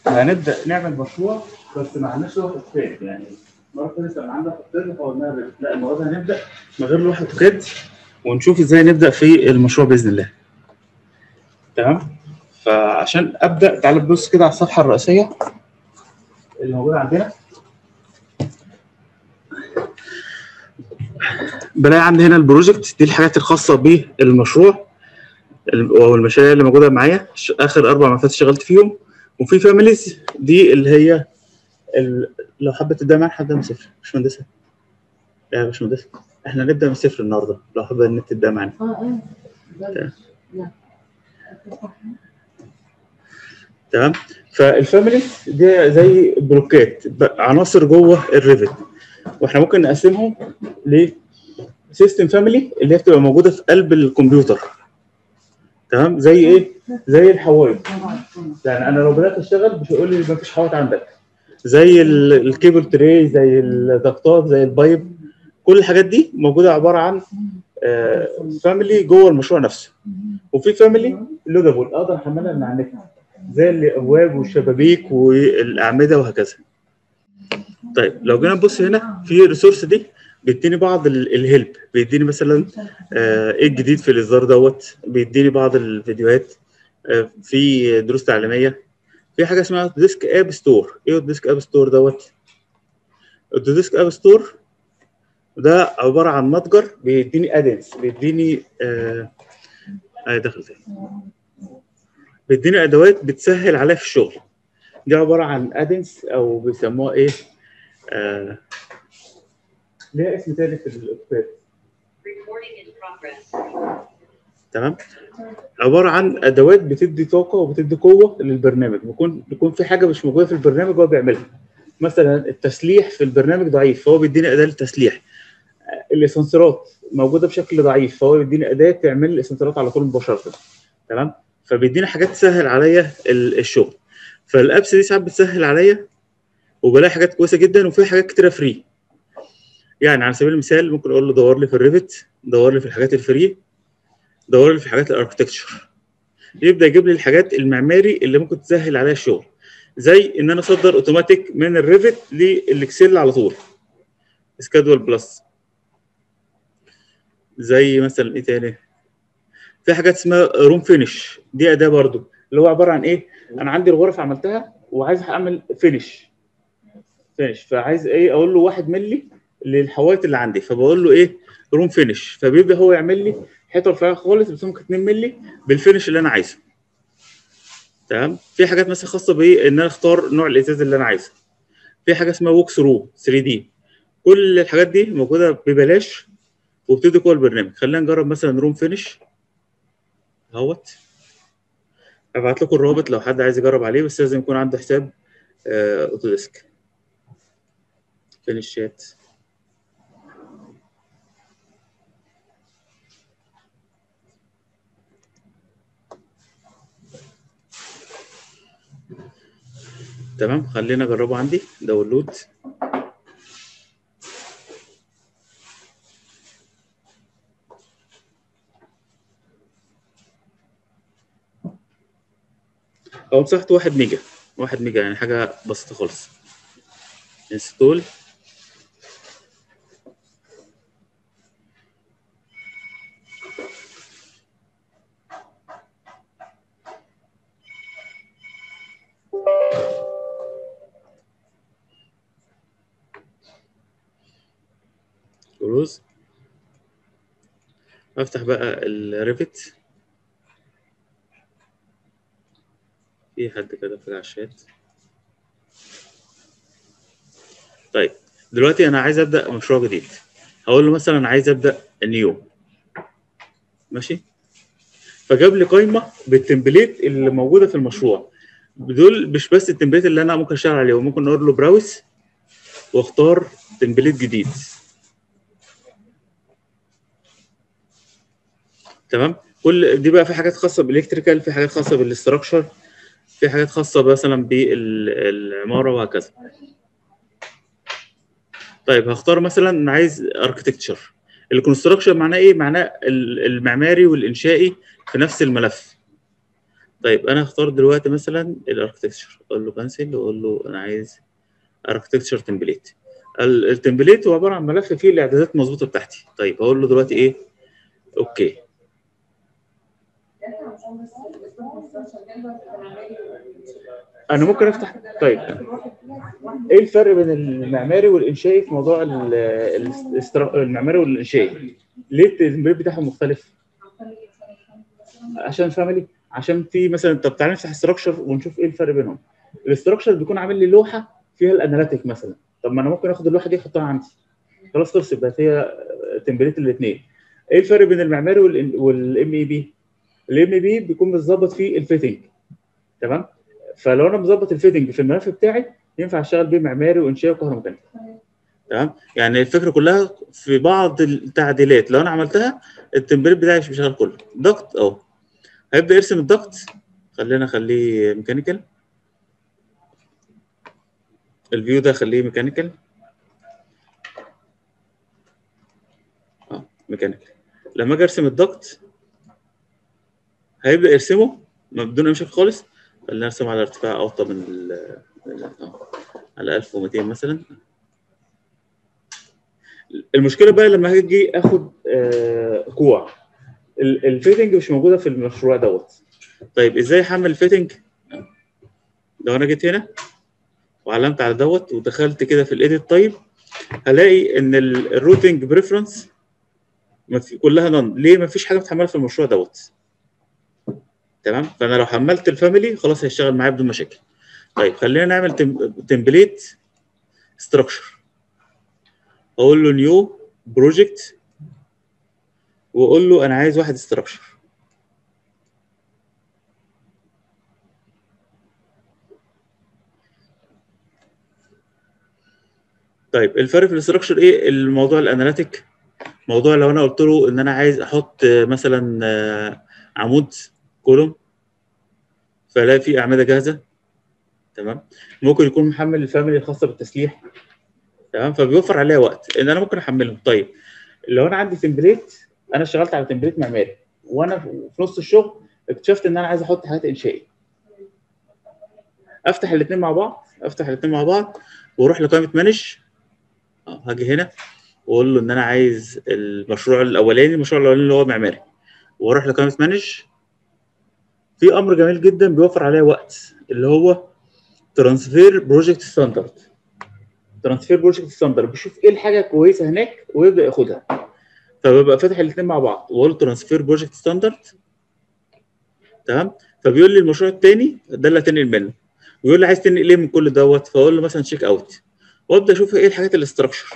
هنبدا نعمل مشروع بس ما عندناش لوحه اوتوكاد يعني المره اللي كان عندنا اوتوكاد فقلنا الريفت. لا المره دي هنبدا من غير لوحه اوتوكاد ونشوف ازاي نبدا في المشروع باذن الله تمام فعشان ابدا تعال نبص كده على الصفحه الرئيسيه اللي موجوده عندنا بلاقي عندي هنا البروجكت دي الحاجات الخاصه بالمشروع او المشاريع اللي موجوده معايا ش- اخر اربع ملفات اشتغلت فيهم وفي فاميليز دي اللي هي ال... لو حابه تبدا معانا حابه من صفر مش مهندسه يا باشمهندس احنا نبدا من صفر النهارده لو حابه انك تبدا معانا اه اه يلا. لا. تمام فالفاميلي دي زي بلوكات ب- عناصر جوه الريفت واحنا ممكن نقسمهم ل سيستم فاميلي اللي هي بتبقى موجوده في قلب الكمبيوتر تمام زي ايه زي الحوايط يعني انا لو بدات اشتغل مش هيقول لي مفيش حوايط عندك زي ال- الكيبل تري زي الضغطات زي البايب كل الحاجات دي موجوده عباره عن فاميلي جوه المشروع نفسه وفي فاميلي لودابل اقدر احملها من على النت زي الابواب والشبابيك والاعمده وهكذا طيب لو جينا نبص هنا في الريسورس دي بيديني بعض ال- الهيلب بيديني مثلا آه، ايه الجديد في الاصدار دوت بيديني بعض الفيديوهات آه، في دروس تعليميه في حاجه اسمها ديسك اب ستور ايه الديسك اب ستور دوت الديسك اب ستور ده عباره عن متجر بيديني ادنس بيديني آه آه دخل تاني بيديني ادوات بتسهل عليا في الشغل دي عباره عن ادنس او بيسموها ايه آه ليها اسم تاني في الاوتوكاد Recording in progress. تمام عباره عن ادوات بتدي طاقه وبتدي قوه للبرنامج بيكون بيكون في حاجه مش موجوده في البرنامج هو بيعملها مثلا التسليح في البرنامج ضعيف فهو بيديني اداه للتسليح آه، الاسانسيرات موجوده بشكل ضعيف فهو بيديني اداه تعمل لي الاسانسيرات على طول مباشره تمام فبيديني حاجات تسهل عليا ال- الشغل فالابس دي ساعات بتسهل عليا وبلاقي حاجات كويسه جدا وفي حاجات كتيره فري يعني على سبيل المثال ممكن اقول له دور لي في الريفت دور لي في الحاجات الفري دور لي في حاجات الاركتكتشر يبدا يجيب لي الحاجات المعماري اللي ممكن تسهل عليا الشغل زي ان انا اصدر اوتوماتيك من الريفت للاكسل على طول سكادول بلس زي مثلا ايه تاني في حاجات اسمها روم فينش دي اداه برضو اللي هو عباره عن ايه انا عندي الغرف عملتها وعايز اعمل فينش فينش فعايز ايه اقول له 1 مللي للحوايط اللي عندي فبقول له ايه روم فينش فبيبدا هو يعمل لي حيطه رفيعه خالص بسمك 2 مللي بالفينش اللي انا عايزه تمام في حاجات مثلا خاصه بايه ان انا اختار نوع الازاز اللي انا عايزه في حاجه اسمها ووك ثرو 3 دي كل الحاجات دي موجوده ببلاش وبتدي جوه البرنامج خلينا نجرب مثلا روم فينش اهوت ابعت لكم الرابط لو حد عايز يجرب عليه بس لازم يكون عنده حساب آه، اوتوديسك فين الشات تمام خلينا اجربه عندي داونلود هو مساحته 1 ميجا 1 ميجا يعني حاجه بسيطه خالص انستول كلوز افتح بقى الريفت في حد كده في الشات طيب دلوقتي انا عايز ابدا مشروع جديد هقول له مثلا عايز ابدا نيو ماشي فجاب لي قائمه بالتمبليت اللي موجوده في المشروع دول مش بس التمبليت اللي انا ممكن اشتغل عليه ممكن اقول له براوس واختار تمبليت جديد تمام كل دي بقى في حاجات خاصه بالالكتريكال في حاجات خاصه بالاستراكشر في حاجات خاصه مثلا بالعماره وهكذا طيب هختار مثلا انا عايز اركتكتشر الكونستراكشن معناه ايه معناه ال- المعماري والانشائي في نفس الملف طيب انا هختار دلوقتي مثلا الاركتكتشر اقول له كانسل واقول له انا عايز اركتكتشر تمبليت التمبليت هو عباره عن ملف فيه الاعدادات المظبوطه بتاعتي طيب هقول له دلوقتي ايه اوكي انا ممكن افتح طيب ايه الفرق بين المعماري والانشائي في موضوع ال- الاسترا- المعماري والانشائي ليه التمبليت بتاعهم مختلف عشان فاميلي عشان في مثلا طب تعالى نفتح استراكشر ونشوف ايه الفرق بينهم الاستراكشر بيكون عامل لي لوحه فيها الاناليتيك مثلا طب ما انا ممكن اخد اللوحه دي احطها عندي خلاص خلصت بقت هي تمبليت الاثنين ايه الفرق بين المعماري والام اي بي الام اي بي بيكون متظبط فيه الفيتنج تمام فلو انا مظبط الفيتنج في الملف بتاعي ينفع اشتغل بيه معماري وانشاء وكهروميكانيكي تمام يعني الفكره كلها في بعض التعديلات لو انا عملتها التمبليت بتاعي مش بيشتغل كله ضغط اهو هيبدا يرسم الضغط خلينا اخليه ميكانيكال الفيو ده خليه ميكانيكال اه ميكانيكال لما اجي ارسم الضغط هيبدا يرسمه ما بدون اي مشاكل خالص خلينا نرسم على ارتفاع اوطى من ال آه، على 1200 مثلا المشكله بقى لما هاجي اخد آه، كوع ال- الفيتنج مش موجوده في المشروع دوت طيب ازاي احمل الفيتنج لو انا جيت هنا وعلمت على دوت ودخلت كده في الايديت طيب هلاقي ان ال- الروتنج بريفرنس كلها نون ليه ما فيش حاجه متحمله في المشروع دوت تمام فانا لو حملت الفاميلي خلاص هيشتغل معايا بدون مشاكل طيب خلينا نعمل تمبليت ستراكشر اقول له نيو بروجكت واقول له انا عايز واحد ستراكشر طيب الفرق في الاستراكشر ايه الموضوع الاناليتيك موضوع لو انا قلت له ان انا عايز احط آه، مثلا آه، عمود كولوم فلاقي فيه اعمده جاهزه تمام ممكن يكون محمل الفاميلي الخاصه بالتسليح تمام فبيوفر عليا وقت ان انا ممكن احملهم طيب لو انا عندي تمبليت انا اشتغلت على تمبليت معماري وانا في نص الشغل اكتشفت ان انا عايز احط حاجات انشائي افتح الاثنين مع بعض افتح الاثنين مع بعض واروح لقائمه مانج اه هاجي هنا واقول له ان انا عايز المشروع الاولاني المشروع الاولاني اللي هو معماري واروح لقائمه مانج في امر جميل جدا بيوفر عليا وقت اللي هو ترانسفير بروجكت ستاندرد ترانسفير بروجكت ستاندرد بيشوف ايه الحاجه كويسه هناك ويبدا ياخدها فببقى فاتح الاثنين مع بعض واقول ترانسفير بروجكت ستاندرد تمام فبيقول لي المشروع الثاني ده اللي هتنقل منه ويقول لي عايز تنقل ايه من كل دوت فاقول له مثلا تشيك اوت وابدا اشوف ايه الحاجات الاستراكشر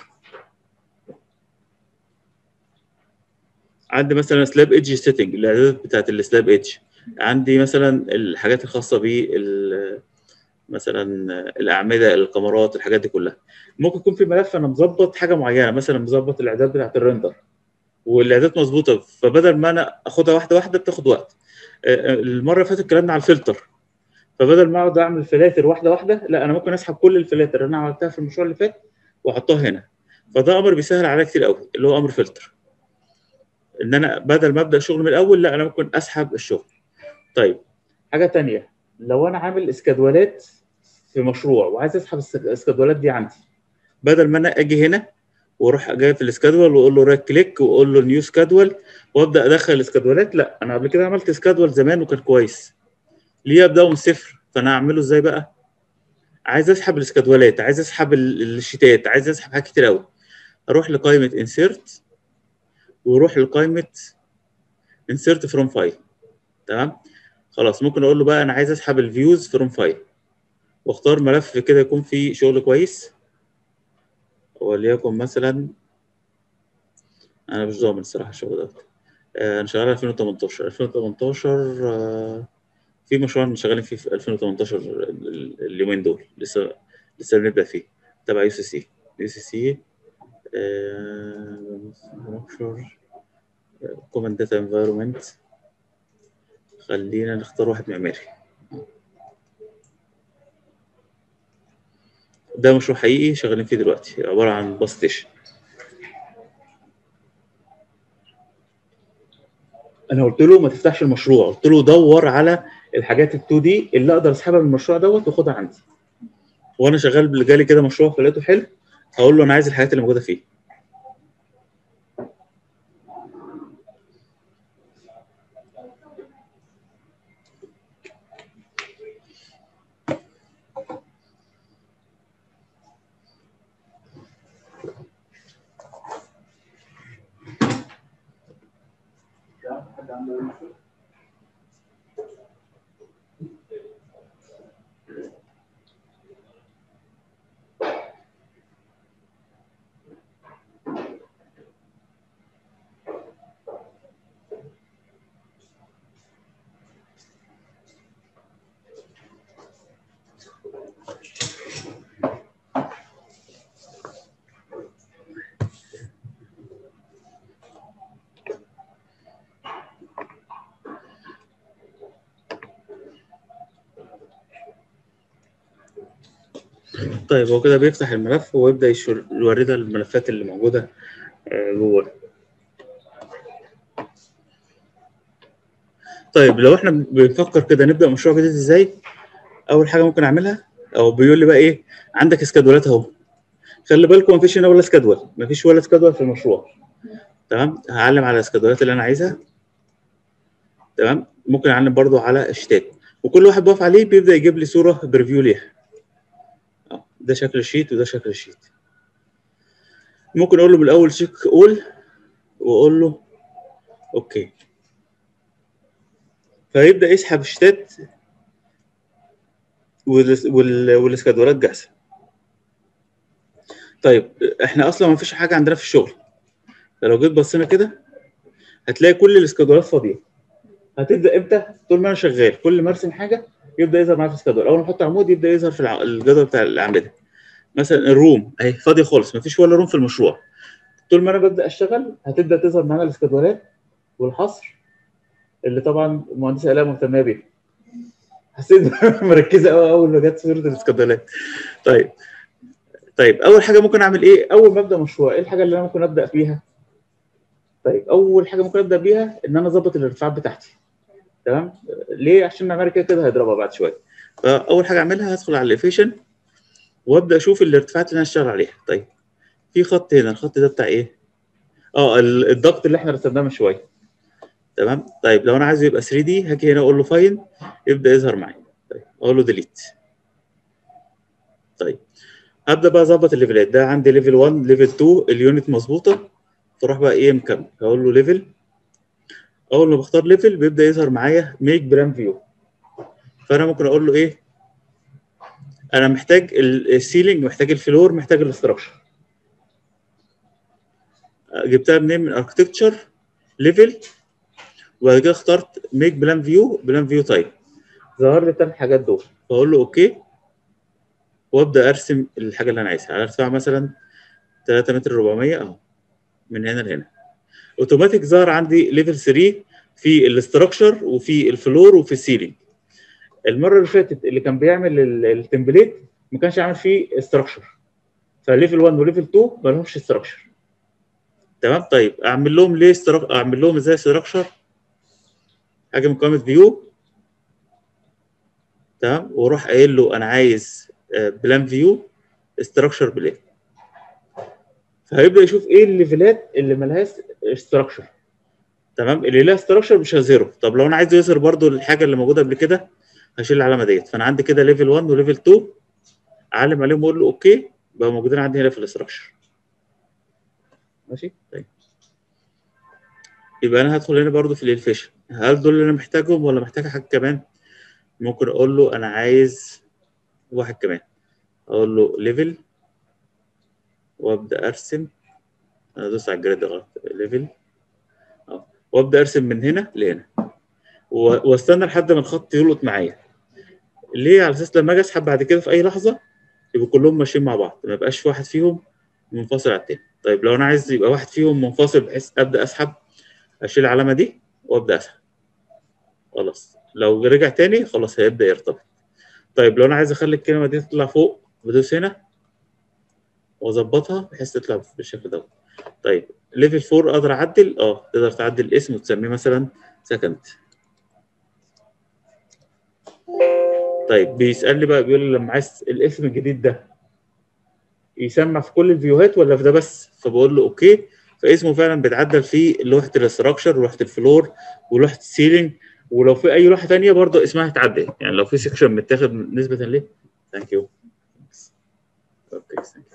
عندي مثلا سلاب ايدج سيتنج الاعدادات بتاعت السلاب ايدج عندي مثلا الحاجات الخاصه بال مثلا الاعمده الكاميرات الحاجات دي كلها ممكن يكون في ملف انا مظبط حاجه معينه مثلا مظبط الاعداد بتاعت الريندر والاعدادات مظبوطه فبدل ما انا اخدها واحده واحده بتاخد وقت آه، المره اللي فاتت اتكلمنا على الفلتر فبدل ما اقعد اعمل فلاتر واحده واحده لا انا ممكن اسحب كل الفلاتر اللي انا عملتها في المشروع اللي فات واحطها هنا فده امر بيسهل عليا كتير قوي اللي هو امر فلتر ان انا بدل ما ابدا شغل من الاول لا انا ممكن اسحب الشغل طيب حاجه تانية لو انا عامل اسكادولات في مشروع وعايز اسحب الس- الاسكادولات دي عندي بدل ما انا اجي هنا واروح جاي في الاسكادول واقول له رايت كليك واقول له نيو سكادول وابدا ادخل الاسكادولات لا انا قبل كده عملت سكادول زمان وكان كويس ليه ابداه من صفر فانا اعمله ازاي بقى عايز اسحب الاسكادولات عايز اسحب ال- الشيتات عايز اسحب حاجات كتير قوي اروح لقائمه انسيرت واروح لقائمه انسيرت فروم فايل تمام خلاص ممكن اقول له بقى انا عايز اسحب الفيوز فروم فايل واختار ملف كده يكون فيه شغل كويس وليكن مثلا انا مش ضامن الصراحه الشغل ده آه، انا شغال 2018 2018 آه، في مشروع شغالين فيه في 2018 ال- ال- اليومين دول لسه لسه بنبدا فيه تبع يو سي سي يو سي سي كومن داتا انفايرمنت خلينا نختار واحد معماري ده مشروع حقيقي شغالين فيه دلوقتي عبارة عن باص ستيشن انا قلت له ما تفتحش المشروع قلت له دور على الحاجات ال 2 دي اللي اقدر اسحبها من المشروع دوت واخدها عندي وانا شغال جالي كده مشروع فلقيته حلو هقول له انا عايز الحاجات اللي موجوده فيه طيب هو كده بيفتح الملف ويبدا يشور- يورينا الملفات اللي موجوده آه، جوه طيب لو احنا بنفكر كده نبدا مشروع جديد ازاي اول حاجه ممكن اعملها او بيقول لي بقى ايه عندك اسكادولات اهو خلي بالكم مفيش هنا ولا اسكادول مفيش ولا اسكادول في المشروع تمام هعلم على الاسكادولات اللي انا عايزها تمام ممكن اعلم برضو على الشتات وكل واحد بقف عليه بيبدا يجيب لي صوره بريفيو ليها آه، ده شكل الشيت وده شكل الشيت ممكن اقول له من الاول شيك اول واقول له اوكي فيبدا يسحب الشتات والس- وال- والاسكادولات جاهزه طيب احنا اصلا ما فيش حاجه عندنا في الشغل فلو جيت بصينا كده هتلاقي كل الاسكادولات فاضيه هتبدا امتى طول ما انا شغال كل ما ارسم حاجه يبدا يظهر معايا في الاسكادول اول ما احط عمود يبدا يظهر في الع- الجدول بتاع الاعمده مثلا الروم اهي فاضيه خالص ما فيش ولا روم في المشروع طول ما انا ببدا اشتغل هتبدا تظهر معانا الاسكادولات والحصر اللي طبعا المهندسه الاء مهتمه بيه حسيت مركزه قوي اول ما جت صوره الاسكادولات طيب طيب اول حاجه ممكن اعمل ايه اول ما ابدا مشروع ايه الحاجه اللي انا ممكن ابدا فيها طيب اول حاجه ممكن ابدا بيها ان انا اظبط الارتفاعات بتاعتي تمام ليه عشان المعماري كده كده هيضربها بعد شويه فاول حاجه اعملها هدخل على الافيشن وابدا اشوف الارتفاعات اللي انا هشتغل عليها طيب في خط هنا الخط ده بتاع ايه اه ال- الضغط اللي احنا رسمناه من شويه تمام طيب لو انا عايزه يبقى 3 دي هاجي هنا اقول له فاين يبدا يظهر معايا طيب اقول له ديليت طيب هبدا بقى اظبط الليفلات ده عندي ليفل 1 ليفل 2 اليونت مظبوطه فاروح بقى ايه مكمل اقول له ليفل اول ما بختار ليفل بيبدا يظهر معايا ميك برام فيو فانا ممكن اقول له ايه انا محتاج ال- السيلينج محتاج الفلور محتاج الاستراكشر جبتها منين من اركتكتشر ليفل وبعد كده اخترت ميك بلان فيو بلان فيو تايب ظهر لي الثلاث حاجات دول فاقول له اوكي وابدا ارسم الحاجه اللي انا عايزها على ارتفاع مثلا 3 متر 400 اهو من هنا لهنا اوتوماتيك ظهر عندي ليفل 3 في الاستراكشر وفي الفلور وفي السيلينج المره اللي فاتت اللي كان بيعمل ال- التمبليت ما كانش عامل فيه استراكشر فليفل 1 وليفل 2 ما لهمش استراكشر تمام طيب اعمل لهم ليه استراك... اعمل لهم ازاي استراكشر حاجه من قائمه فيو تمام واروح قايل له انا عايز بلان فيو استراكشر بلان فهيبدا يشوف ايه الليفلات اللي ملهاش استراكشر تمام اللي لها استراكشر مش هظهره طب لو انا عايز يظهر برضو الحاجه اللي موجوده قبل كده هشيل العلامه ديت فانا عندي كده ليفل 1 وليفل 2 اعلم عليهم واقول له اوكي بقى موجودين عندي هنا في الاستراكشر ماشي طيب يبقى انا هدخل هنا برضو في الالفيشن هل دول اللي انا محتاجهم ولا محتاج حاجه كمان ممكن اقول له انا عايز واحد كمان اقول له ليفل وابدا ارسم انا دوست على الجريد غلط ليفل اه وابدا ارسم من هنا لهنا و- واستنى لحد ما الخط يلقط معايا ليه على اساس لما اجي اسحب بعد كده في اي لحظه يبقوا كلهم ماشيين مع بعض ما يبقاش في واحد فيهم منفصل عن التاني طيب لو انا عايز يبقى واحد فيهم منفصل بحيث ابدا اسحب اشيل العلامه دي وابدا اسحب خلاص لو رجع تاني خلاص هيبدا يرتبط طيب لو انا عايز اخلي الكلمه دي تطلع فوق بدوس هنا واظبطها بحيث تطلع بالشكل ده طيب ليفل 4 اقدر اعدل اه تقدر تعدل الاسم وتسميه مثلا سكند طيب بيسالني بقى بيقول لي لما عايز الاسم الجديد ده يسمع في كل الفيوهات ولا في ده بس فبقول له اوكي فاسمه فعلا بيتعدل في لوحه الاستراكشر ولوحه الفلور ولوحه السيلينج ولو في اي لوحه ثانيه برضه اسمها هيتعدل يعني لو في سيكشن متاخد نسبه ليه ثانك يو اوكي ثانك يو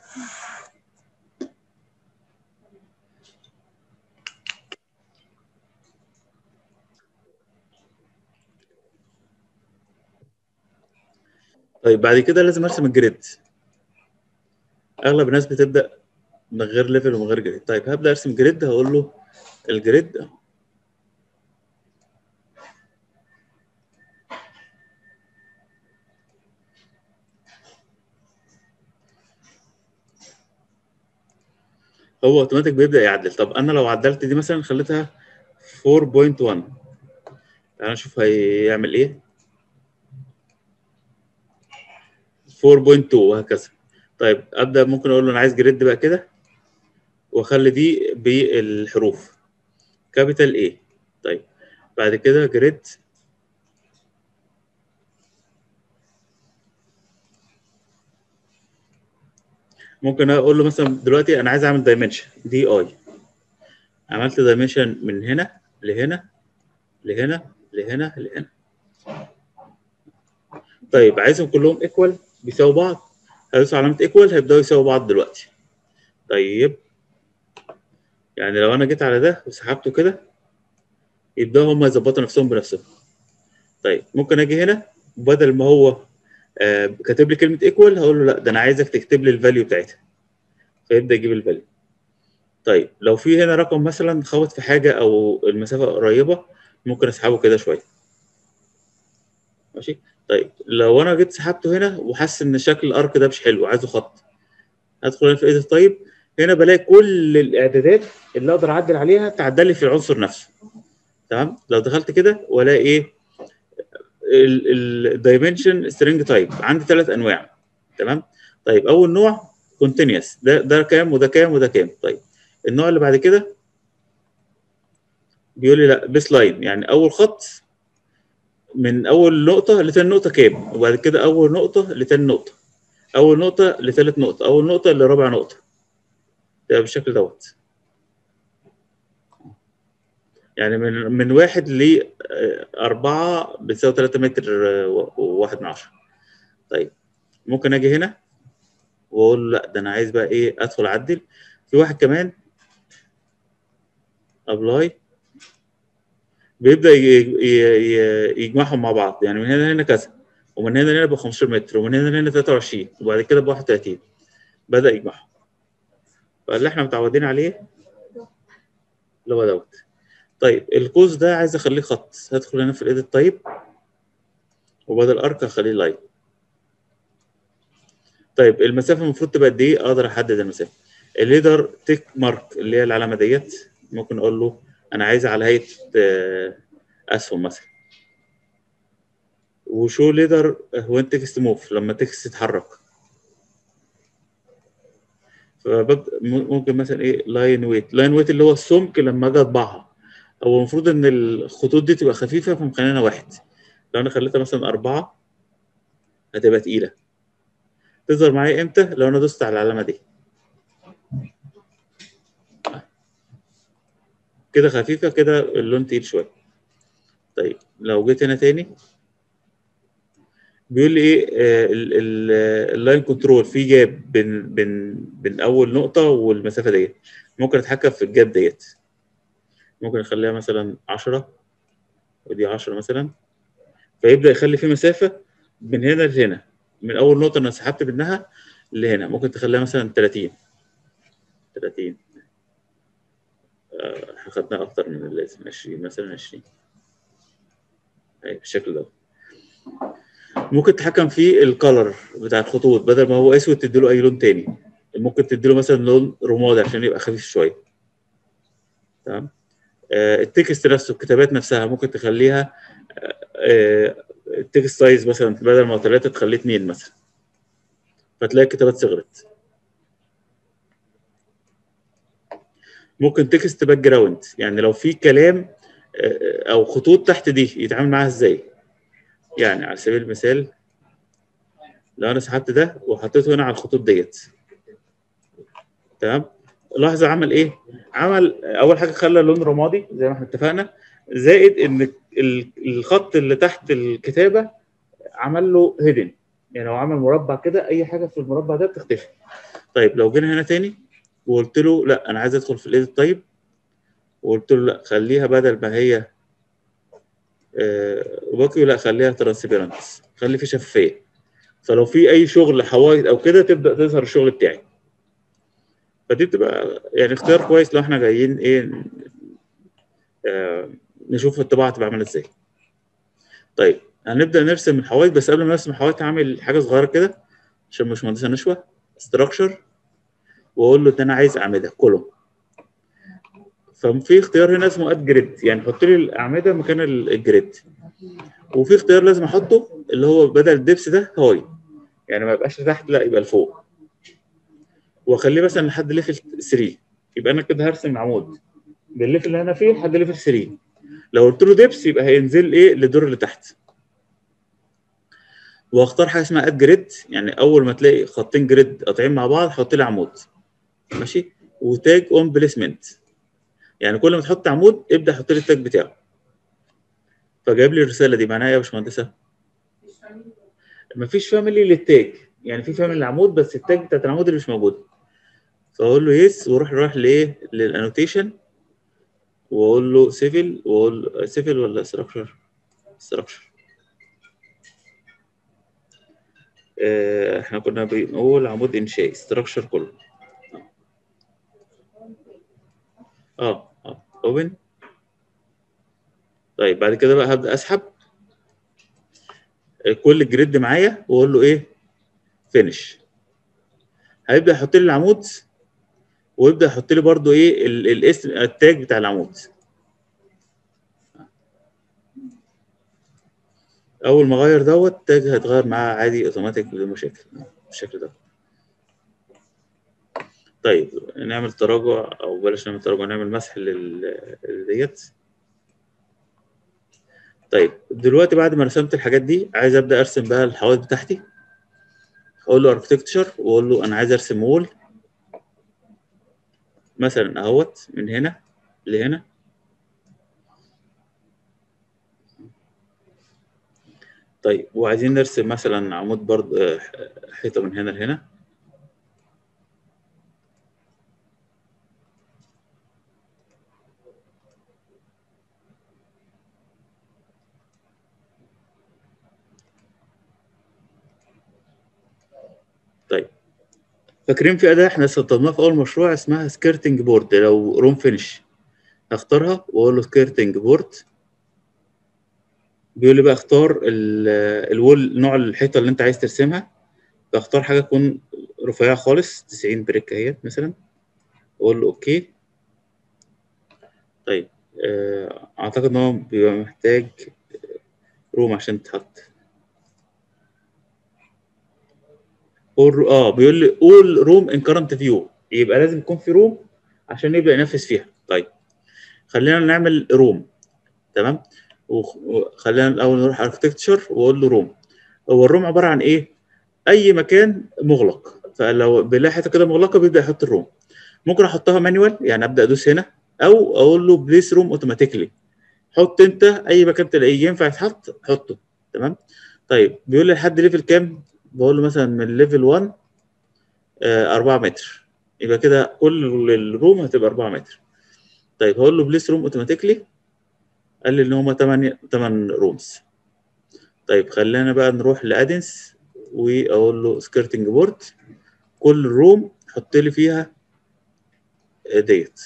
طيب بعد كده لازم ارسم الجريد اغلب الناس بتبدا من غير ليفل ومن غير جريد طيب هبدا ارسم جريد هقول له الجريد أهو. هو اوتوماتيك بيبدا يعدل طب انا لو عدلت دي مثلا خليتها 4.1 تعالى نشوف هيعمل ايه 4.2 وهكذا طيب ابدا ممكن اقول له انا عايز جريد بقى كده واخلي دي بالحروف كابيتال ايه طيب بعد كده جريد ممكن اقول له مثلا دلوقتي انا عايز اعمل دايمنشن دي اي عملت دايمنشن من هنا لهنا لهنا لهنا لهنا طيب عايزهم كلهم ايكوال بيساووا بعض هدوس علامة ايكوال هيبدأوا يساووا بعض دلوقتي طيب يعني لو انا جيت على ده وسحبته كده يبدأوا هم يظبطوا نفسهم بنفسهم طيب ممكن اجي هنا بدل ما هو آه كاتب لي كلمة ايكوال هقول له لا ده انا عايزك تكتب لي الفاليو بتاعتها فيبدأ يجيب الفاليو طيب لو في هنا رقم مثلا خبط في حاجة او المسافة قريبة ممكن اسحبه كده شوية ماشي طيب لو انا جيت سحبته هنا وحاسس ان شكل الارك ده مش حلو عايزه خط هدخل هنا في ايديت طيب هنا بلاقي كل الاعدادات اللي اقدر اعدل عليها تعدل لي في العنصر نفسه تمام لو دخلت كده والاقي ايه الدايمنشن سترينج تايب عندي ثلاث انواع تمام طيب اول نوع كونتينيوس ده ده كام وده كام وده كام طيب النوع اللي بعد كده بيقول لي لا بيس لاين يعني اول خط من اول نقطه لتاني نقطه كام وبعد كده اول نقطه لتاني نقطه اول نقطه لتالت نقطه اول نقطه لرابع نقطه ده بالشكل دوت يعني من من واحد ل أربعة بتساوي 3 متر وواحد من عشرة طيب ممكن أجي هنا وأقول لا ده أنا عايز بقى إيه أدخل أعدل في واحد كمان أبلاي بيبدا يجمعهم مع بعض يعني من هنا لهنا كذا ومن هنا لهنا ب 15 متر ومن هنا لهنا 23 وبعد كده ب 31 بدا يجمعهم فاللي احنا متعودين عليه اللي هو دوت طيب القوس ده عايز اخليه خط هدخل هنا في الايديت طيب وبدل ارك اخليه لاين طيب المسافه المفروض تبقى قد ايه اقدر احدد المسافه الليدر تيك مارك اللي هي العلامه ديت ممكن اقول له انا عايز على هيئه اسهم مثلا وشو ليدر وين تكست موف لما تكست يتحرك فببدا ممكن مثلا ايه لاين ويت لاين ويت اللي هو السمك لما اجي اطبعها هو المفروض ان الخطوط دي تبقى خفيفه فمخلينا واحد لو انا خليتها مثلا أربعة هتبقى تقيلة تظهر معايا امتى لو انا دوست على العلامة دي كده خفيفة كده اللون تقيل شوية طيب لو جيت هنا تاني بيقول لي ايه اللاين كنترول في جاب بين بين بين اول نقطة والمسافة ديت ممكن اتحكم في الجاب ديت ممكن اخليها مثلا 10 ودي 10 مثلا فيبدا يخلي في مسافه من هنا لهنا من اول نقطه انا سحبت منها لهنا ممكن تخليها مثلا 30 30 آه خدناها اكتر من اللازم 20 مثلا 20 اهي بالشكل ده ممكن تتحكم في الكالر بتاع الخطوط بدل ما هو اسود تديله اي لون تاني ممكن تديله مثلا لون رمادي عشان يبقى خفيف شويه تمام آه التكست نفسه الكتابات نفسها ممكن تخليها آه التكست سايز مثلا بدل ما ثلاثة تخليه اثنين مثلا فتلاقي الكتابات صغرت ممكن تكست باك جراوند يعني لو في كلام آه او خطوط تحت دي يتعامل معاها ازاي يعني على سبيل المثال لو انا سحبت ده وحطيته هنا على الخطوط ديت تمام لاحظ عمل ايه عمل اول حاجه خلى اللون رمادي زي ما احنا اتفقنا زائد ان ال- الخط اللي تحت الكتابه عمل له هيدن يعني هو عمل مربع كده اي حاجه في المربع ده بتختفي طيب لو جينا هنا تاني وقلت له لا انا عايز ادخل في الايديت طيب وقلت له لا خليها بدل ما هي آه، باقي لا خليها ترانسبيرنس خلي في شفافيه فلو في اي شغل حوايط او كده تبدا تظهر الشغل بتاعي فدي بتبقى يعني اختيار كويس لو احنا جايين ايه آه، نشوف الطباعه تبقى عامله ازاي طيب هنبدا نرسم الحوايط بس قبل ما نرسم الحوايط هعمل حاجه صغيره كده عشان مش مهندسه نشوه ستراكشر واقول له ان انا عايز اعمده كولوم ففي اختيار هنا اسمه اد جريد يعني حط لي الاعمده مكان ال- الجريد وفي اختيار لازم احطه اللي هو بدل الدبس ده هاي يعني ما يبقاش لتحت لا يبقى لفوق واخليه مثلا لحد ليفل 3 يبقى انا كده هرسم عمود بالليفل اللي انا فيه لحد ليفل 3 لو قلت له دبس يبقى هينزل ايه للدور اللي تحت واختار حاجه اسمها اد جريد يعني اول ما تلاقي خطين جريد قاطعين مع بعض حط لي عمود ماشي وتاج اون بليسمنت يعني كل ما تحط عمود ابدا حط لي التاج بتاعه فجايب لي الرساله دي معناها ايه يا باشمهندسه؟ مفيش فاميلي للتاج يعني في فاميلي للعمود بس التاج بتاعت العمود اللي مش موجوده فاقول له يس واروح رايح لايه للانوتيشن واقول له سيفل واقول سيفل ولا ستراكشر ستراكشر احنا كنا بنقول عمود انشائي ستراكشر كله اه اه اوبن طيب بعد كده بقى هبدا اسحب كل الجريد معايا واقول له ايه فينش هيبدا يحط لي العمود ويبدا يحط لي برده ايه ال- الاسم التاج بتاع العمود اول ما اغير دوت التاج هيتغير معاه عادي اوتوماتيك بدون مشاكل بالشكل ده طيب نعمل تراجع او بلاش نعمل تراجع نعمل مسح لل ديت طيب دلوقتي بعد ما رسمت الحاجات دي عايز ابدا ارسم بقى الحوائط بتاعتي اقول له اركتكتشر واقول له انا عايز ارسم وول مثلا اهوت من هنا لهنا طيب وعايزين نرسم مثلا عمود برضه آه، حيطه من هنا لهنا طيب فاكرين في اداه احنا استخدمناها في اول مشروع اسمها سكيرتنج بورد لو روم فينش هختارها واقول له سكيرتنج بورد بيقول لي بقى اختار ال- الوول نوع الحيطه اللي انت عايز ترسمها بختار حاجه تكون رفيعه خالص 90 بريك اهيت مثلا واقول له اوكي طيب آه، اعتقد ان هو بيبقى محتاج روم عشان تتحط All- اه بيقول لي all room in current view يبقى لازم يكون في روم عشان يبدا ينفذ فيها طيب خلينا نعمل روم تمام وخ- وخلينا الاول نروح اركتكتشر واقول له روم هو الروم عباره عن ايه اي مكان مغلق فلو بيلاقي حته كده مغلقه بيبدا يحط الروم ممكن احطها مانيوال يعني ابدا ادوس هنا او اقول له بليس روم اوتوماتيكلي حط انت اي مكان تلاقيه ينفع يتحط حطه تمام طيب بيقول لي لحد ليفل كام بقول له مثلا من ليفل 1 آه 4 متر يبقى كده كل الروم هتبقى 4 متر طيب هقول له بليس روم اوتوماتيكلي قال لي ان هما 8 8 رومز طيب خلينا بقى نروح لادنس واقول له سكيرتنج بورد كل روم حط لي فيها ديت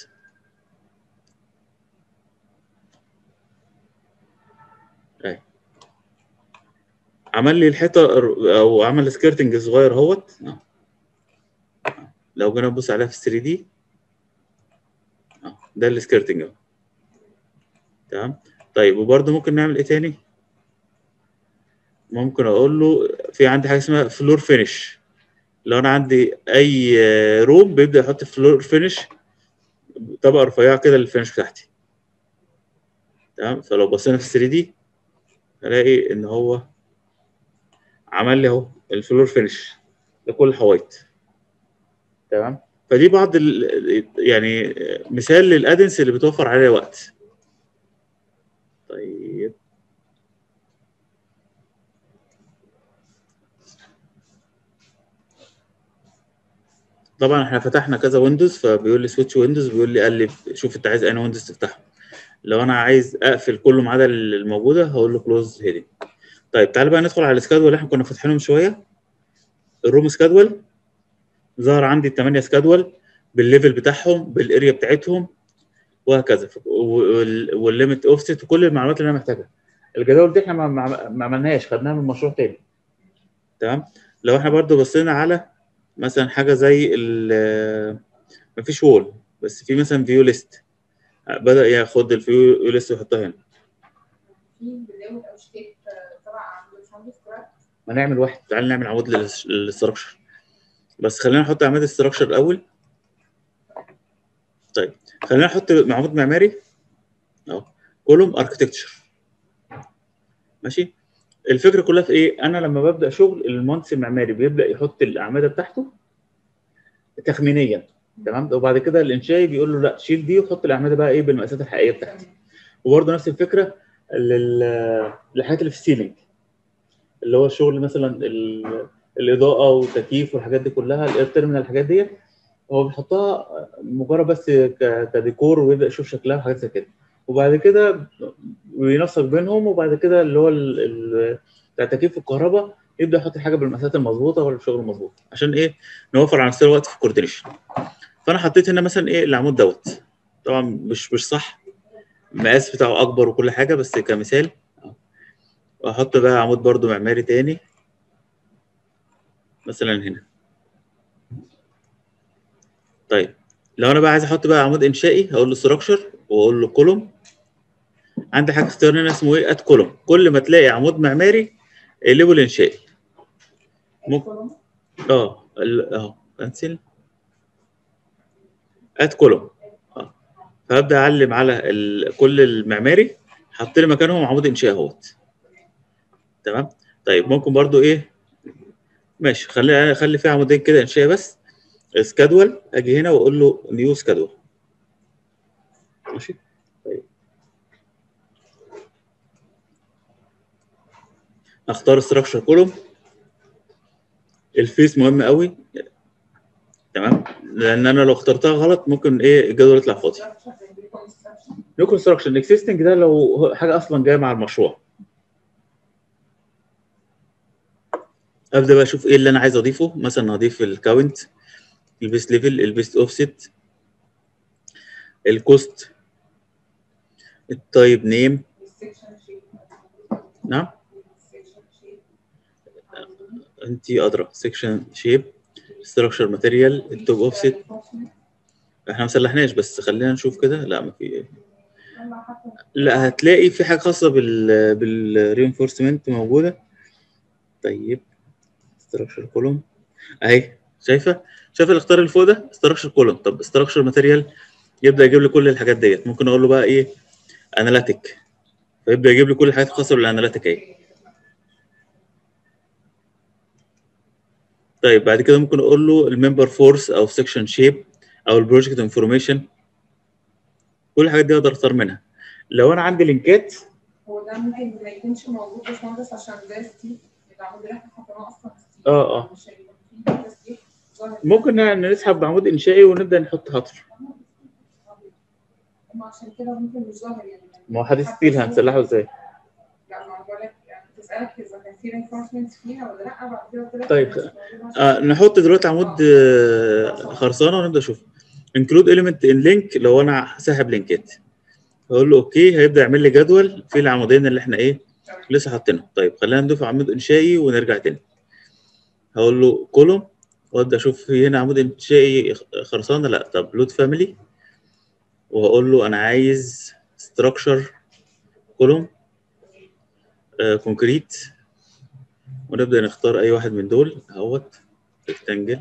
اهي عمل لي الحيطه او عمل سكيرتنج صغير اهوت آه. لو جينا نبص عليها في 3 دي ده السكيرتنج اهو تمام طيب وبرده ممكن نعمل ايه تاني ممكن اقول له في عندي حاجه اسمها فلور فينش لو انا عندي اي روم بيبدا يحط فلور فينش طبقه رفيعه كده للفينش بتاعتي تمام فلو بصينا في 3 دي هلاقي ان هو عمل لي اهو الفلور فينش لكل الحوايط تمام فدي بعض ال... يعني مثال للادنس اللي بتوفر عليها وقت طيب طبعا احنا فتحنا كذا ويندوز فبيقول لي سويتش ويندوز بيقول لي قلب شوف انت عايز انهي ويندوز تفتحه لو انا عايز اقفل كله ما عدا الموجوده هقول له كلوز هيدنج طيب تعالى بقى ندخل على السكادول اللي احنا كنا فاتحينه من شويه الروم سكادول ظهر عندي الثمانيه سكادول بالليفل بتاعهم بالاريا بتاعتهم وهكذا والليميت اوفست وكل المعلومات اللي انا محتاجها الجداول دي احنا ما, ما, ما عملناهاش خدناها من مشروع تاني تمام لو احنا برضو بصينا على مثلا حاجه زي ال مفيش وول بس في مثلا فيو ليست بدا ياخد الفيو ليست ويحطها هنا في برنامج او شيت تبع عند الباشمهندس كويس ما نعمل واحد تعال نعمل عمود للاستراكشر بس خلينا نحط عمود الاستراكشر الاول طيب خلينا نحط عمود معماري اهو كولوم اركتكتشر ماشي الفكره كلها في ايه انا لما ببدا شغل المهندس المعماري بيبدا يحط الاعمده بتاعته تخمينيا تمام وبعد كده الانشائي بيقول له لا شيل دي وحط الاعمده بقى ايه بالمقاسات الحقيقيه بتاعتي وبرده نفس الفكره لل- للحاجات اللي في السيلينج اللي هو الشغل مثلا ال- الاضاءه والتكييف والحاجات دي كلها الاير تيرمينال الحاجات دي هو بيحطها مجرد بس ك- كديكور ويبدا يشوف شكلها وحاجات زي كده وبعد كده بينسق بينهم وبعد كده اللي هو ال- ال- بتاع تكييف الكهرباء يبدا يحط الحاجه بالمقاسات المظبوطه والشغل المظبوط عشان ايه نوفر على نفسنا وقت في الكوردينيشن فانا حطيت هنا مثلا ايه العمود دوت طبعا مش مش صح المقاس بتاعه اكبر وكل حاجه بس كمثال واحط بقى عمود برضو معماري تاني مثلا هنا طيب لو انا بقى عايز احط بقى عمود انشائي هقول له ستراكشر واقول له كولوم عندي حاجه اختيار هنا اسمه ايه اد كولوم كل ما تلاقي عمود معماري اقلبه الانشائي ممكن اه ال- اهو كنسل اد كولوم اه فهبدا اعلم على ال... كل المعماري حط لي مكانهم عمود انشائي اهوت تمام طيب ممكن برضو ايه ماشي خلي خلي فيه عمودين كده انشائي بس سكادول اجي هنا واقول له نيو سكادول ماشي طيب اختار ستراكشر كولوم الفيس مهم قوي تمام لان انا لو اخترتها غلط ممكن ايه الجدول يطلع فاضي نيو كونستراكشن اكزيستنج ده لو حاجه اصلا جايه مع المشروع ابدا بقى اشوف ايه اللي انا عايز اضيفه مثلا هضيف الكاونت البيست ليفل البيست اوفست الكوست التايب نيم نعم انت ادرى سيكشن شيب ستراكشر ماتيريال التوب اوفست احنا ما سلحناش بس خلينا نشوف كده لا ما في لا هتلاقي في حاجه خاصه بال بالرينفورسمنت موجوده طيب ستراكشر كولوم اهي شايفه شايفه الاختيار اللي فوق ده ستراكشر كولوم طب ستراكشر ماتيريال يبدا يجيب لي كل الحاجات ديت ممكن اقول له بقى ايه اناليتيك فيبدا يجيب لي كل الحاجات الخاصه بالاناليتيك اهي طيب بعد كده ممكن اقول له الممبر فورس او سكشن شيب او البروجكت انفورميشن كل الحاجات دي اقدر اختار منها لو انا عندي لينكات هو ده ممكن ما يكونش موجود باشمهندس عشان ده ستيل العمود اللي احنا حطيناه اصلا ستيل اه اه مش هيبقى فيه تسليح ظاهر ممكن نسحب عمود انشائي ونبدا نحط هطر هم عشان كده ممكن مش ظاهر يعني ما هو حديث ستيل هنسلحه ازاي لا ما بقول لك يعني تسالك اذا كان في رينفورسمنت فيها ولا لا بعد كده قلت لك طيب، مش موجود عشان- آه نحط دلوقتي عمود آه، خرسانه ونبدا نشوف انكلود اليمنت ان لينك لو انا ساحب لينكات اقول له اوكي هيبدا يعمل لي جدول في العمودين اللي احنا ايه لسه حاطينهم طيب خلينا نضيف عمود انشائي ونرجع تاني هقول له كولوم وابدا اشوف في هنا عمود انشائي خرسانه لا طب لود فاميلي وهقول له انا عايز ستراكشر كولوم كونكريت ونبدا نختار اي واحد من دول اهوت ريكتانجل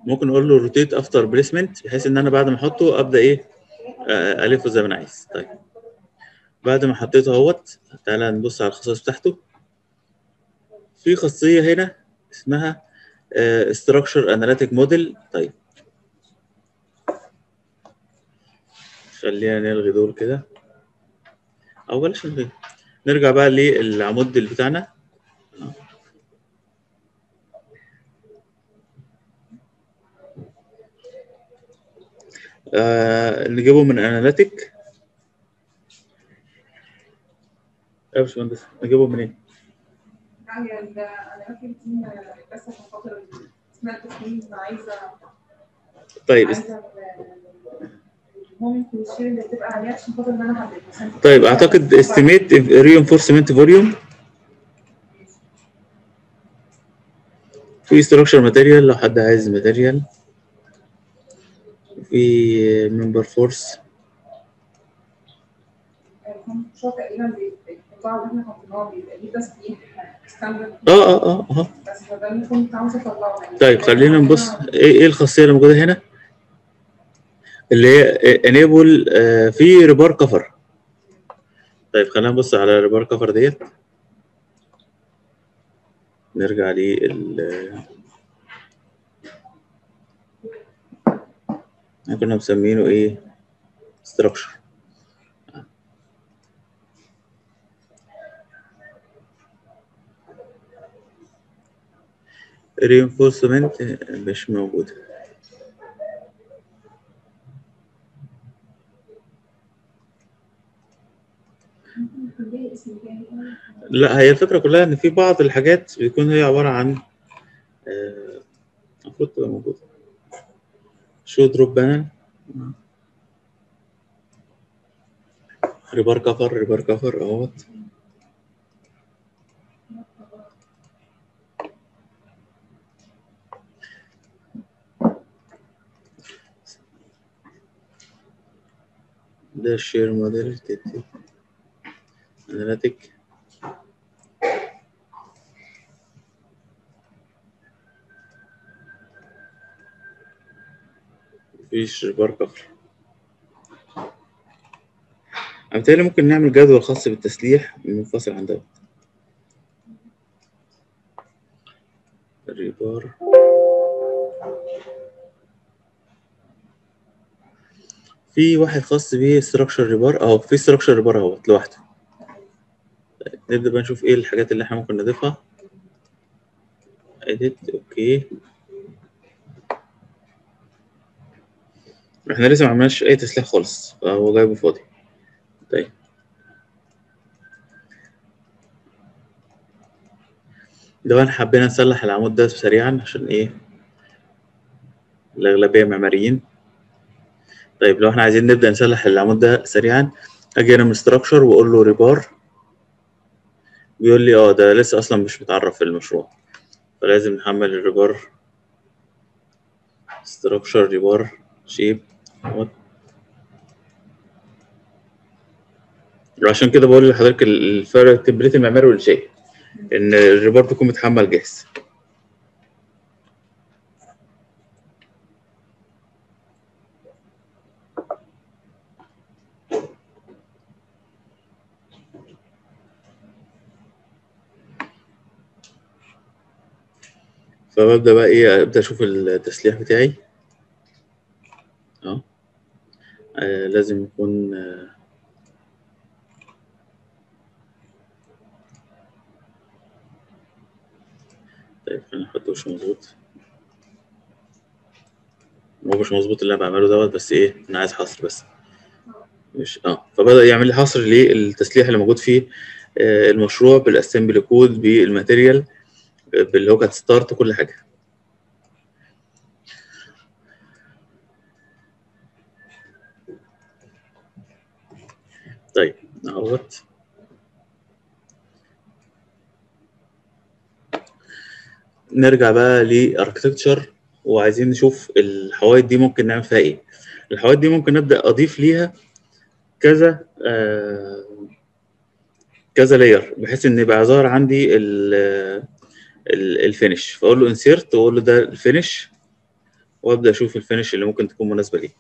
ممكن اقول له روتيت افتر بليسمنت بحيث ان انا بعد ما احطه ابدا ايه آه، الفه زي ما انا عايز طيب بعد ما حطيته اهوت تعالى نبص على الخصائص بتاعته في خاصيه هنا اسمها ستراكشر اناليتيك موديل طيب خلينا نلغي دول كده او بلاش نلغي نرجع بقى للعمود اللي بتاعنا آه نجيبه من اناليتيك يا باشمهندس نجيبه منين؟ يعني ال- انا فاكر دي بس عشان خاطر اسمها التصميم عايزه طيب عايزه ال- المومنت والشير اللي بتبقى عليها عشان خاطر ان انا احدد عشان طيب اعتقد استيميت reinforcement فوليوم في ستراكشر ماتيريال لو حد عايز ماتيريال في ممبر فورس هم شو تقريبا بي- القطاع اللي احنا حطيناه بيبقى ليه تسليح ستاندرد اه اه اه اه بس فده اللي كنت عاوزه اطلعه يعني طيب خلينا نبص ايه ايه الخاصيه اللي موجوده هنا اللي هي انيبل في ريبار كفر طيب خلينا نبص على الريبار كفر ديت نرجع لل احنا كنا مسمينه ايه ستراكشر reinforcement مش موجود ليه اسم تاني لا هي الفكرة كلها إن في بعض الحاجات بيكون هي عبارة عن آه، المفروض تبقى موجودة شو دروب بانل ريبار كفر ريبار كفر اهوت ده الشير موديل اناليتيك مفيش ريبار كفر أنا متهيألي ممكن نعمل جدول خاص بالتسليح منفصل عن دوت ريبار في واحد خاص بيه ستراكشر ريبار اهو في ستراكشر ريبار اهوت لوحده طيب، نبدأ بقى نشوف ايه الحاجات اللي احنا ممكن نضيفها edit اوكي احنا لسه ما عملناش اي تسليح خالص فهو جايبه فاضي طيب لو احنا حبينا نصلح العمود ده سريعا عشان ايه الأغلبية معماريين طيب لو احنا عايزين نبدأ نصلح العمود ده سريعا اجي انا من ستراكشر واقول له ريبار بيقول لي اه ده لسه اصلا مش متعرف في المشروع فلازم نحمل الريبار ستراكشر ريبار شيب عشان كده بقول لحضرتك الفرق التمبليت المعماري والشيء ان الريبار بيكون متحمل جاهز فببدأ بقى ايه ابدأ اشوف التسليح بتاعي اه آه، لازم يكون آه، طيب خلينا نحطه مش مظبوط هو مش مظبوط اللي انا بعمله دوت بس ايه انا عايز حصر بس مش اه فبدأ يعمل لي حصر للتسليح اللي موجود في آه، المشروع بالاسمبلي كود بالماتيريال آه، باللوكات ستارت كل حاجه طيب اهوت نرجع بقى لاركتكتشر وعايزين نشوف الحوائط دي ممكن نعمل فيها ايه الحوائط دي ممكن ابدا اضيف ليها كذا آه كذا لاير بحيث ان يبقى ظاهر عندي ال- ال- الفينش فاقول له انسيرت واقول له ده الفينش وابدا اشوف الفينش اللي ممكن تكون مناسبه ليه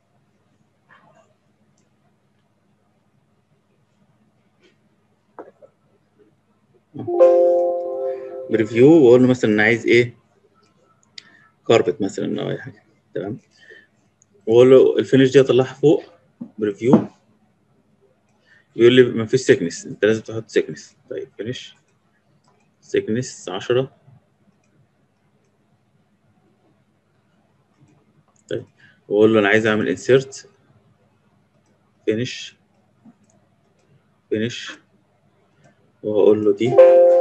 بريفيو واقول له مثلا انا عايز ايه كاربت مثلا او اي حاجه تمام واقول له الفينش دي اطلعها فوق بريفيو يقول لي ما فيش سيكنس انت لازم تحط سيكنس طيب فينش سيكنس 10 طيب واقول له انا عايز اعمل انسيرت فينش فينش وهقول له دي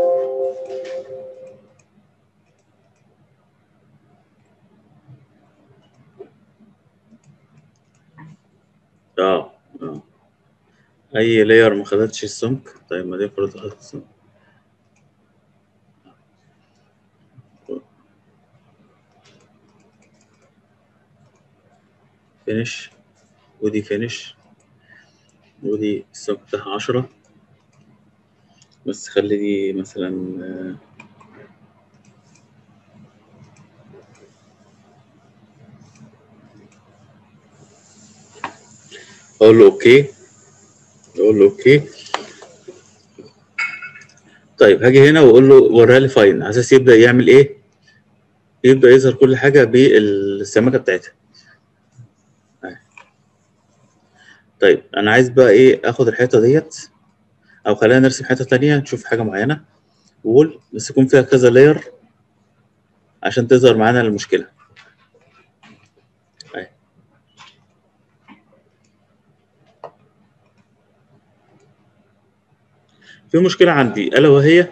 اه اه اي لاير ما خدتش السمك طيب ما دي المفروض تاخد السمك فينش ودي فينش ودي السمك بتاعها عشرة بس خلي دي مثلا آه، اقول له اوكي اقول له اوكي طيب هاجي هنا واقول له وريها لي فاين على اساس يبدا يعمل ايه يبدا يظهر كل حاجه بالسمكه بتاعتها أهي. طيب انا عايز بقى ايه اخد الحيطه ديت او خلينا نرسم حيطه تانية نشوف حاجه معينه وول بس يكون فيها كذا لاير عشان تظهر معانا المشكله أهي. في مشكله عندي الا وهي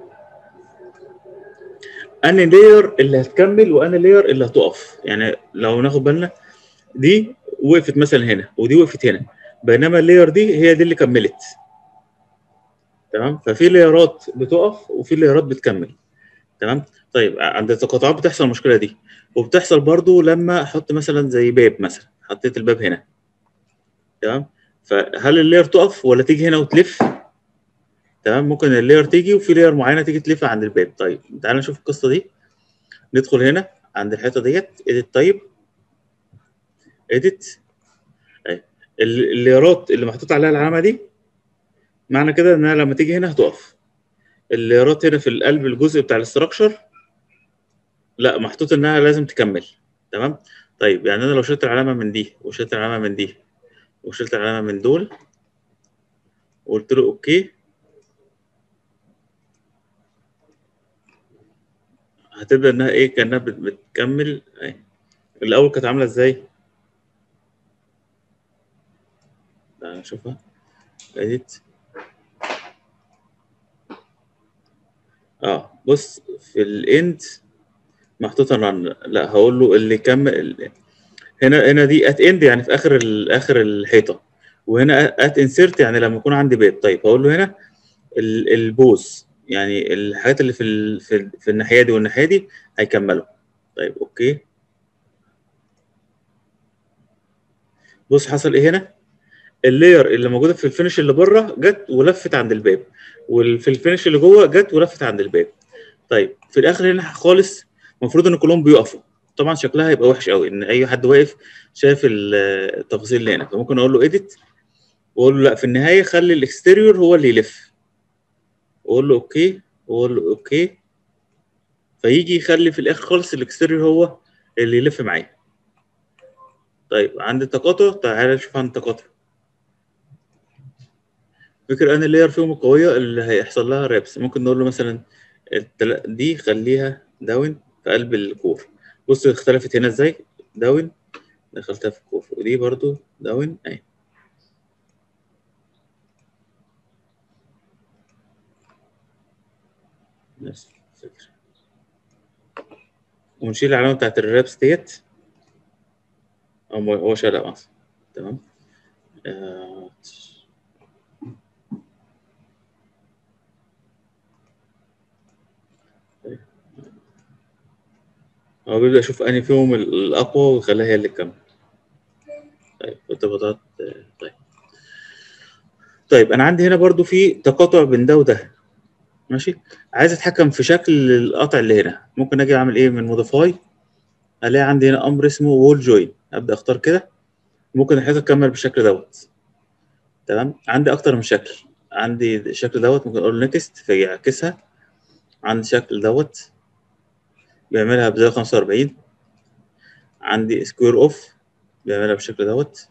اني لاير اللي هتكمل واني لاير اللي هتقف يعني لو ناخد بالنا دي وقفت مثلا هنا ودي وقفت هنا بينما اللاير دي هي دي اللي كملت تمام ففي لايرات بتقف وفي لايرات بتكمل تمام طيب عند التقاطعات بتحصل المشكله دي وبتحصل برضو لما احط مثلا زي باب مثلا حطيت الباب هنا تمام فهل اللاير تقف ولا تيجي هنا وتلف تمام ممكن اللاير تيجي وفي لاير معينه تيجي تلف عند الباب طيب تعال نشوف القصه دي ندخل هنا عند الحيطه ديت اديت طيب اديت اللايرات اللي محطوط عليها العلامه دي معنى كده انها لما تيجي هنا هتقف اللايرات هنا في القلب الجزء بتاع الاستراكشر لا محطوط انها لازم تكمل تمام طيب يعني انا لو شلت العلامه من دي وشلت العلامه من دي وشلت العلامه من دول وقلت له اوكي هتبدا انها ايه كانها بت- بتكمل اهي الاول كانت عامله ازاي تعال نشوفها اديت اه بص في الاند محطوطه رن لا هقول له اللي كمل هنا هنا دي ات اند يعني في اخر ال- اخر الحيطه وهنا ات انسيرت يعني لما يكون عندي باب طيب هقول له هنا ال- البوز يعني الحاجات اللي في ال... في, ال... في الناحيه دي والناحيه دي هيكملوا طيب اوكي بص حصل ايه هنا اللاير اللي موجوده في الفينش اللي بره جت ولفت عند الباب وفي الفينش اللي جوه جت ولفت عند الباب طيب في الاخر هنا خالص المفروض ان كلهم بيقفوا طبعا شكلها هيبقى وحش قوي ان اي حد واقف شايف ال- التفاصيل اللي هنا فممكن اقول له اديت واقول له لا في النهايه خلي الاكستيريور هو اللي يلف واقول له اوكي واقول له اوكي فيجي يخلي في الاخر خالص الاكستيريور هو اللي يلف معايا طيب عند التقاطع تعالى نشوف عند التقاطع فكر ان اللاير فيهم القويه اللي هيحصل لها رابس ممكن نقول له مثلا التلا- دي خليها داون في قلب الكور بص اختلفت هنا ازاي داون دخلتها في الكور ودي برضو داون اهي نفس الفكرة ونشيل العلامة بتاعت الرابس ديت أو هو شالها أصلا تمام آه، هو بيبدأ يشوف أنهي فيهم ال- الأقوى ويخليها هي اللي تكمل طيب ارتباطات آه، طيب طيب أنا عندي هنا برضو في تقاطع بين ده وده ماشي عايز أتحكم في شكل القطع اللي هنا ممكن أجي أعمل إيه من موديفاي الاقي عندي هنا امر اسمه وول جوين ابدا اختار كده ممكن الحاجه تكمل بالشكل دوت تمام عندي اكتر من شكل عندي الشكل دوت ممكن اقول نيكست فيعكسها عندي شكل دوت بيعملها بزاوية 45 عندي سكوير اوف بيعملها بالشكل دوت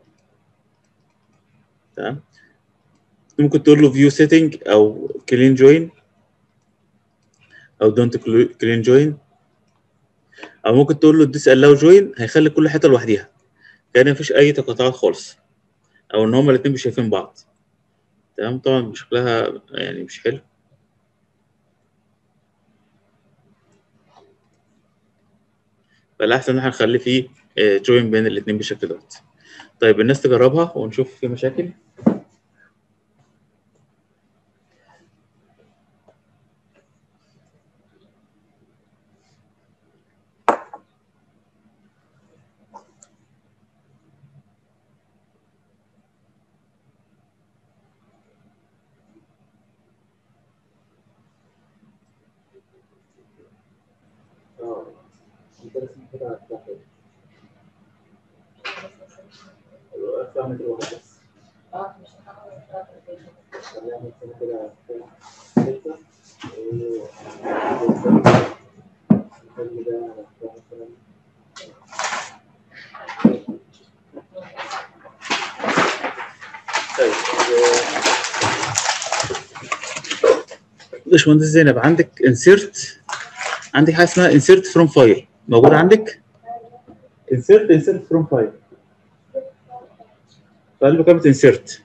تمام ممكن تقول له فيو سيتنج او كلين جوين او دونت كلين جوين او ممكن تقول له ديس الاو جوين هيخلي كل حته لوحديها كان مفيش اي تقاطعات خالص او ان هما الاتنين مش شايفين بعض تمام طبعا شكلها يعني مش حلو فالاحسن ان احنا نخلي فيه جوين بين الاتنين بالشكل دوت طيب الناس تجربها ونشوف في مشاكل باشمهندس زينب عندك انسيرت عندك حاجه اسمها انسيرت فروم فايل موجوده عندك انسيرت انسيرت فروم فايل فقال له كلمه انسيرت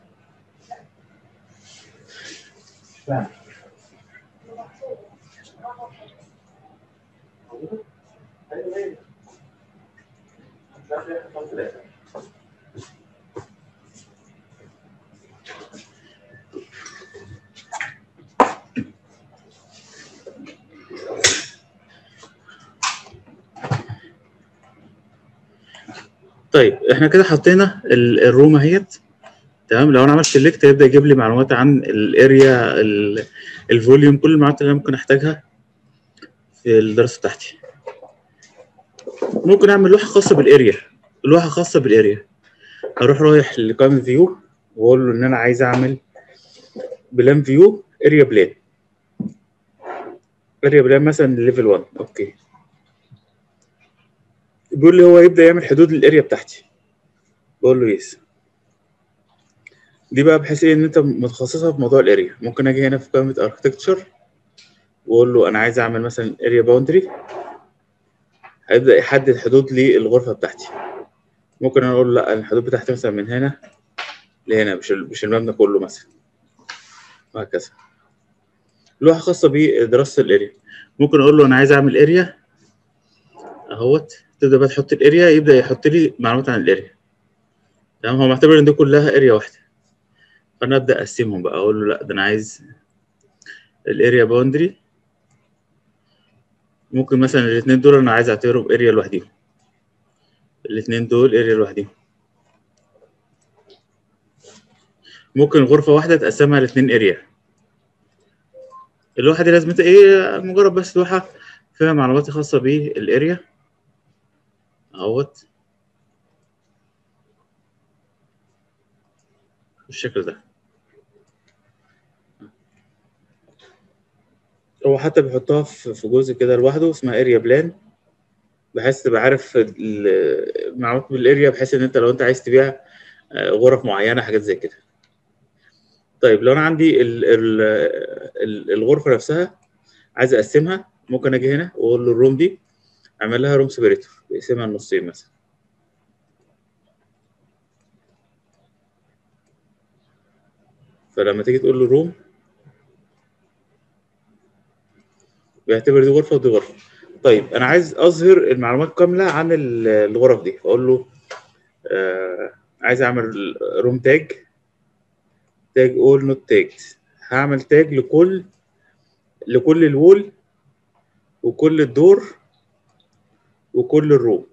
طيب احنا كده حطينا ال- الروم اهيت تمام لو انا عملت سيلكت هيبدا يجيب لي معلومات عن الاريا ال- الفوليوم كل المعلومات اللي انا ممكن احتاجها في الدراسه بتاعتي ممكن اعمل لوحه خاصه بالاريا لوحه خاصه بالاريا اروح رايح لقائمه فيو واقول له ان انا عايز اعمل بلان فيو اريا بلان اريا بلان مثلا ليفل 1 اوكي بيقول لي هو يبدا يعمل حدود للاريا بتاعتي بقول له يس دي بقى بحيث ايه ان انت متخصصه في موضوع الاريا ممكن اجي هنا في قائمه اركتكتشر واقول له انا عايز اعمل مثلا اريا باوندري هيبدا يحدد حدود للغرفه بتاعتي ممكن انا اقول له لا الحدود بتاعتي مثلا من هنا لهنا مش ال- مش المبنى كله مثلا وهكذا لوحه خاصه بدراسه الاريا ممكن اقول له انا عايز اعمل اريا اهوت تبدا بقى تحط الاريا يبدا يحط لي معلومات عن الاريا تمام هو معتبر ان دي كلها اريا واحده فانا ابدا اقسمهم بقى اقول له لا ده انا عايز الاريا باوندري ممكن مثلا الاثنين دول انا عايز اعتبرهم اريا لوحديهم الاثنين دول اريا لوحديهم ممكن غرفه واحده تقسمها لاثنين اريا اللوحه دي لازمتها ايه مجرد بس لوحه فيها معلومات خاصه بالاريا اهوت بالشكل ده هو حتى بيحطها في في جزء كده لوحده اسمها اريا بلان بحيث تبقى عارف ال- المعلومات بالاريا بحيث ان انت لو انت عايز تبيع آه، غرف معينه حاجات زي كده طيب لو انا عندي ال ال ال الغرفه نفسها عايز اقسمها ممكن اجي هنا واقول له الروم دي اعمل لها روم سيبريتور اقسمها نصين مثلا فلما تيجي تقول له روم بيعتبر دي غرفه ودي غرفه طيب انا عايز اظهر المعلومات كامله عن ال- الغرف دي فاقول له آه عايز اعمل روم تاج تاج اول نوت تاج هعمل تاج لكل لكل الوول وكل الدور وكل الروم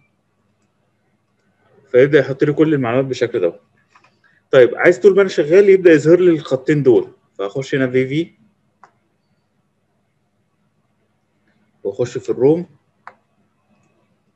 فيبدا يحط لي كل المعلومات بالشكل ده طيب عايز طول ما انا شغال يبدا يظهر لي الخطين دول فاخش هنا في في واخش في الروم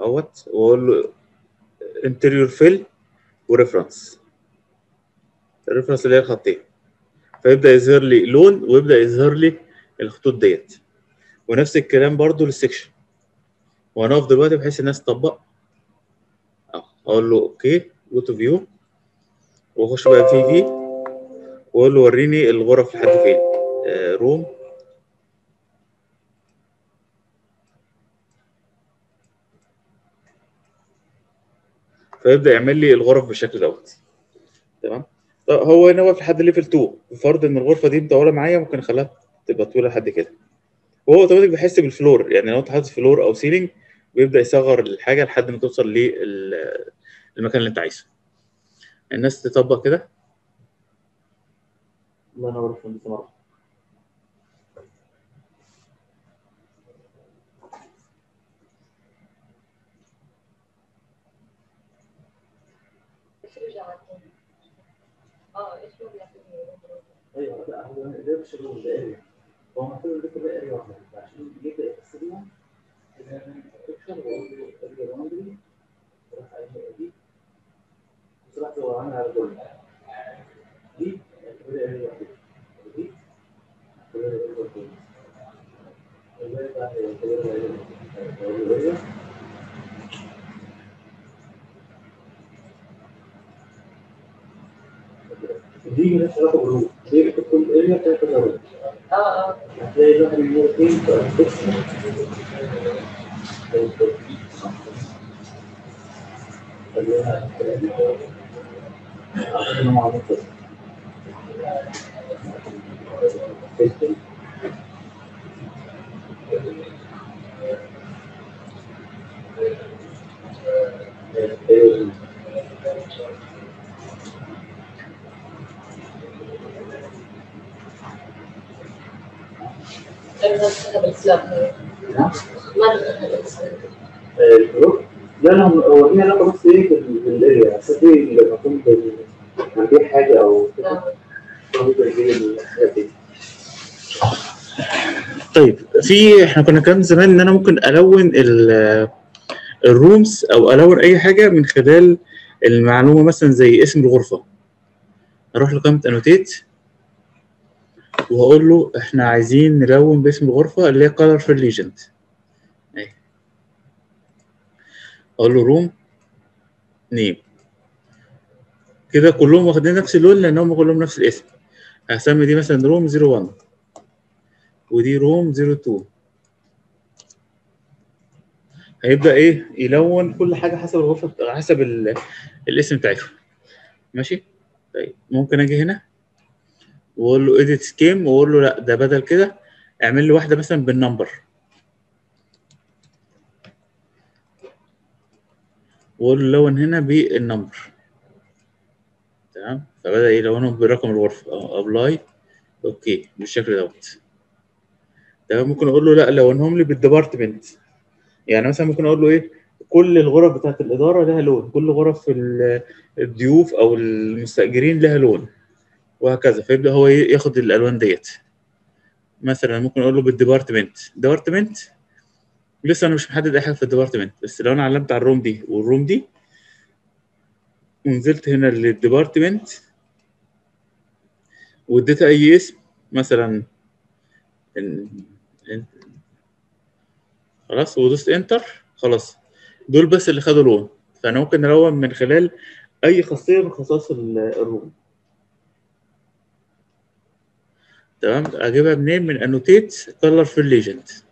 اهوت واقول له انتريور فيل وريفرنس الريفرنس اللي هي الخطين فيبدا يظهر لي لون ويبدا يظهر لي الخطوط ديت ونفس الكلام برضو للسكشن وهنقف دلوقتي بحيث الناس تطبق اه اقول له اوكي جو تو فيو واخش بقى في في واقول له وريني الغرف لحد فين آه روم فيبدا يعمل لي الغرف بالشكل دوت تمام طب هو هنا واقف لحد ليفل 2 بفرض ان الغرفه دي مطوله معايا ممكن اخليها تبقى طويله لحد كده وهو اوتوماتيك بيحس بالفلور يعني لو انت حاطط فلور او سيلينج بيبدا يصغر الحاجه لحد ما توصل للمكان اللي انت عايزه الناس تطبق كده الله ينور يا فندم مره اه ايش هو ايوه لا هو ده مش الرول ده اريا هو المفروض يذكر ده اريا واحده عشان يبدا يقسمهم اكشن واقول له اريا باوندري راح اعمل دي بصراحه هو عامل على كل دي اعتبرها اريا واحده دي اعتبرها اريا واحده الباقي بقى يعتبرها اريا واحده اقول له اريا دي مالهاش علاقه بالروح دي بتكون اريا بتاعت الروح اه اه هتلاقي الواحد من الاثنين بتقسم خليها اعتقد انه معروف ما دخلها بالاسلام ما دخلها بالاسلام الروح لا لا هو ليه علاقه بس ايه بال- بالاريا اساس ايه لما كنت هنبيع حاجه او كده ممكن يجيب الحاجات دي طيب في احنا كنا كلام زمان ان انا ممكن الون ال- الرومز او الون اي حاجه من خلال المعلومه مثلا زي اسم الغرفه اروح لقائمه انوتيت وهقول له احنا عايزين نلون باسم الغرفه اللي هي color for legend اهي اقول له روم نيم كده كلهم واخدين نفس اللون لانهم كلهم نفس الاسم هسمي دي مثلا روم 01 ودي روم 02 هيبدا ايه يلون كل حاجه حسب الغرفه بت- حسب ال- الاسم بتاعتها ماشي طيب ممكن اجي هنا واقول له اديت سكيم واقول له لا ده بدل كده اعمل لي واحده مثلا بالنمبر واقول له لون هنا بالنمبر تمام فبدا يلونهم برقم الغرفه اه ابلاي اوكي بالشكل دوت تمام ممكن اقول له لا لونهم لي بالديبارتمنت يعني مثلا ممكن اقول له ايه كل الغرف بتاعت الاداره لها لون كل غرف ال- الضيوف او المستاجرين لها لون وهكذا فيبدا هو ي- ياخد الالوان ديت مثلا ممكن اقول له بالديبارتمنت ديبارتمنت لسه انا مش محدد اي حاجه في الديبارتمنت بس لو انا علمت على الروم دي والروم دي ونزلت هنا للديبارتمنت واديتها اي اسم مثلا ال- ال- خلاص ودوست انتر خلاص دول بس اللي خدوا لون فانا ممكن الون من خلال اي خاصيه من خصائص ال- الروم تمام اجيبها منين من انوتيت كلر في الليجند